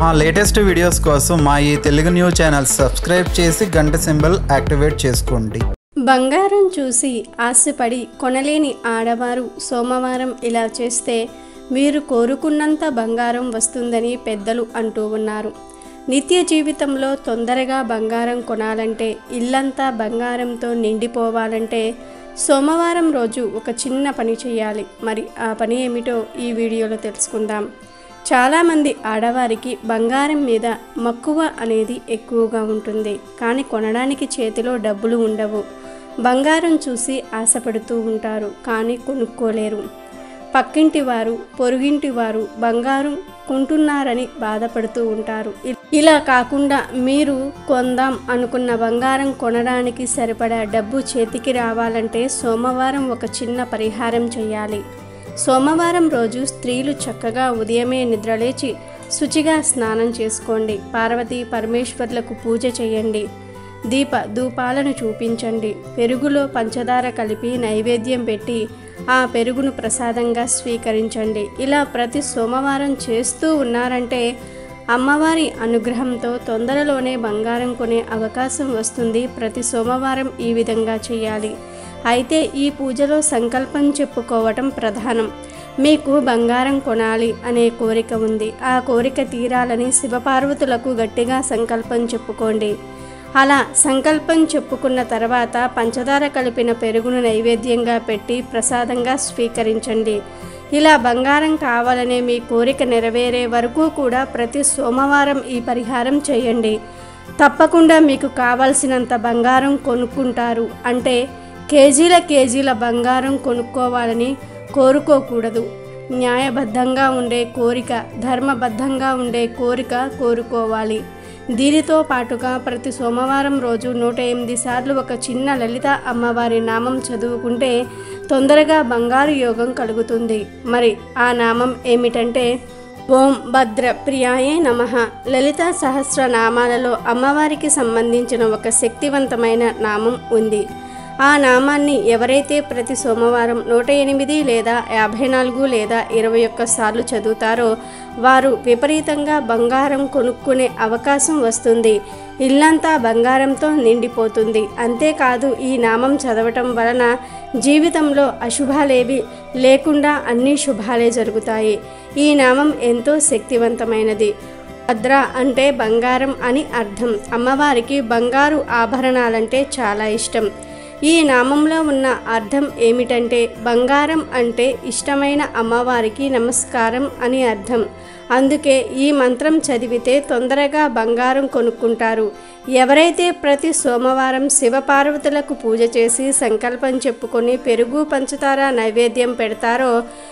మా latest videos కోసం మా ఈ తెలుగు న్యూస్ ఛానల్ సబ్స్క్రైబ్ చేసి గంట సింబల్ యాక్టివేట్ చేసుకోండి బంగారం చూసి ఆశపడి కొనలేని ఆడవారు సోమవారం ఇలా చేస్తే మీరు కోరుకున్నంత బంగారం వస్తుందని పెద్దలు అంటూ ఉన్నారు నిత్య జీవితంలో తొందరగా బంగారం కొనాలంటే ఇల్లంతా బంగారంతో నిండిపోవాలంటే సోమవారం రోజు ఒక చిన్న పని చేయాలి మరి ఆ పని ఏమిటో ఈ వీడియోలో తెలుసుకుందాం చాలామంది ఆడవారికి బంగారం మీద మక్కువ అనేది ఎక్కువగా ఉంటుంది కానీ కొనడానికి చేతిలో డబ్బులు ఉండవు బంగారం చూసి ఆశపడుతూ ఉంటారు కానీ కొనుక్కోలేరు పక్కింటి వారు పొరుగింటి వారు బంగారం కొంటున్నారని బాధపడుతూ ఉంటారు ఇ- ఇలా కాకుండా మీరు కొందాం అనుకున్న బంగారం కొనడానికి సరిపడా డబ్బు చేతికి రావాలంటే సోమవారం ఒక చిన్న పరిహారం చేయాలి సోమవారం రోజు స్త్రీలు చక్కగా ఉదయమే నిద్రలేచి శుచిగా స్నానం చేసుకోండి పార్వతీ పరమేశ్వర్లకు పూజ చేయండి దీప ధూపాలను చూపించండి పెరుగులో పంచదార కలిపి నైవేద్యం పెట్టి ఆ పెరుగును ప్రసాదంగా స్వీకరించండి ఇలా ప్రతి సోమవారం చేస్తూ ఉన్నారంటే అమ్మవారి అనుగ్రహంతో తొందరలోనే బంగారం కొనే అవకాశం వస్తుంది ప్రతి సోమవారం ఈ విధంగా చేయాలి అయితే ఈ పూజలో సంకల్పం చెప్పుకోవటం ప్రధానం మీకు బంగారం కొనాలి అనే కోరిక ఉంది ఆ కోరిక తీరాలని శివపార్వతులకు గట్టిగా సంకల్పం చెప్పుకోండి అలా సంకల్పం చెప్పుకున్న తర్వాత పంచదార కలిపిన పెరుగును నైవేద్యంగా పెట్టి ప్రసాదంగా స్వీకరించండి ఇలా బంగారం కావాలనే మీ కోరిక నెరవేరే వరకు కూడా ప్రతి సోమవారం ఈ పరిహారం చేయండి తప్పకుండా మీకు కావాల్సినంత బంగారం కొనుక్కుంటారు అంటే కేజీల కేజీల బంగారం కొనుక్కోవాలని కోరుకోకూడదు న్యాయబద్ధంగా ఉండే కోరిక ధర్మబద్ధంగా ఉండే కోరిక కోరుకోవాలి దీనితో పాటుగా ప్రతి సోమవారం రోజు నూట ఎనిమిది సార్లు ఒక చిన్న లలిత అమ్మవారి నామం చదువుకుంటే తొందరగా బంగారు యోగం కలుగుతుంది మరి ఆ నామం ఏమిటంటే ఓం భద్ర ప్రియాయే నమ లలిత సహస్ర నామాలలో అమ్మవారికి సంబంధించిన ఒక శక్తివంతమైన నామం ఉంది ఆ నామాన్ని ఎవరైతే ప్రతి సోమవారం నూట ఎనిమిది లేదా యాభై నాలుగు లేదా ఇరవై ఒక్క సార్లు చదువుతారో వారు విపరీతంగా బంగారం కొనుక్కునే అవకాశం వస్తుంది ఇల్లంతా బంగారంతో నిండిపోతుంది అంతేకాదు ఈ నామం చదవటం వలన జీవితంలో అశుభాలేవి లేకుండా అన్ని శుభాలే జరుగుతాయి ఈ నామం ఎంతో శక్తివంతమైనది భద్ర అంటే బంగారం అని అర్థం అమ్మవారికి బంగారు ఆభరణాలంటే చాలా ఇష్టం ఈ నామంలో ఉన్న అర్థం ఏమిటంటే బంగారం అంటే ఇష్టమైన అమ్మవారికి నమస్కారం అని అర్థం అందుకే ఈ మంత్రం చదివితే తొందరగా బంగారం కొనుక్కుంటారు ఎవరైతే ప్రతి సోమవారం శివపార్వతులకు పూజ చేసి సంకల్పం చెప్పుకొని పెరుగు పంచదార నైవేద్యం పెడతారో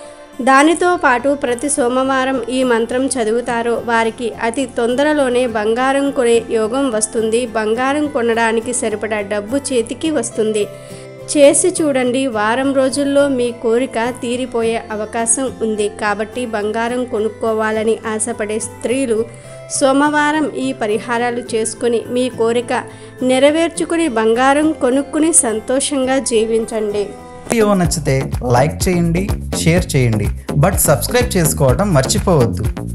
దానితో పాటు ప్రతి సోమవారం ఈ మంత్రం చదువుతారో వారికి అతి తొందరలోనే బంగారం కొనే యోగం వస్తుంది బంగారం కొనడానికి సరిపడా డబ్బు చేతికి వస్తుంది చేసి చూడండి వారం రోజుల్లో మీ కోరిక తీరిపోయే అవకాశం ఉంది కాబట్టి బంగారం కొనుక్కోవాలని ఆశపడే స్త్రీలు సోమవారం ఈ పరిహారాలు చేసుకుని మీ కోరిక నెరవేర్చుకుని బంగారం కొనుక్కుని సంతోషంగా జీవించండి వీడియో నచ్చితే లైక్ చేయండి షేర్ చేయండి బట్ సబ్స్క్రైబ్ చేసుకోవడం మర్చిపోవద్దు